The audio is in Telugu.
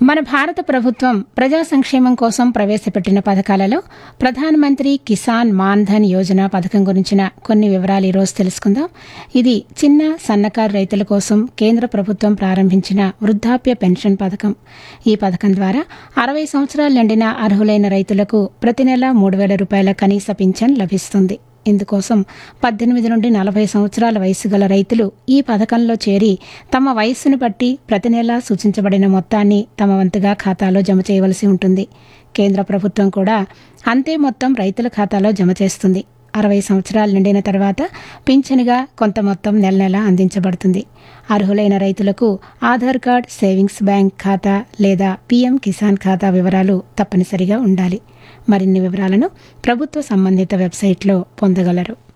మన భారత ప్రభుత్వం ప్రజా సంక్షేమం కోసం ప్రవేశపెట్టిన పథకాలలో ప్రధానమంత్రి కిసాన్ మాన్ ధన్ యోజన పథకం గురించిన కొన్ని వివరాలు ఈరోజు తెలుసుకుందాం ఇది చిన్న సన్నకారు రైతుల కోసం కేంద్ర ప్రభుత్వం ప్రారంభించిన వృద్ధాప్య పెన్షన్ పథకం ఈ పథకం ద్వారా అరవై సంవత్సరాలు నిండిన అర్హులైన రైతులకు ప్రతి నెల మూడు వేల రూపాయల కనీస పింఛన్ లభిస్తుంది ఇందుకోసం పద్దెనిమిది నుండి నలభై సంవత్సరాల వయసు గల రైతులు ఈ పథకంలో చేరి తమ వయస్సును బట్టి ప్రతి నెలా సూచించబడిన మొత్తాన్ని తమ వంతుగా ఖాతాలో జమ చేయవలసి ఉంటుంది కేంద్ర ప్రభుత్వం కూడా అంతే మొత్తం రైతుల ఖాతాలో జమ చేస్తుంది అరవై సంవత్సరాలు నిండిన తర్వాత పింఛనుగా కొంత మొత్తం నెల నెల అందించబడుతుంది అర్హులైన రైతులకు ఆధార్ కార్డ్ సేవింగ్స్ బ్యాంక్ ఖాతా లేదా పీఎం కిసాన్ ఖాతా వివరాలు తప్పనిసరిగా ఉండాలి మరిన్ని వివరాలను ప్రభుత్వ సంబంధిత వెబ్సైట్లో పొందగలరు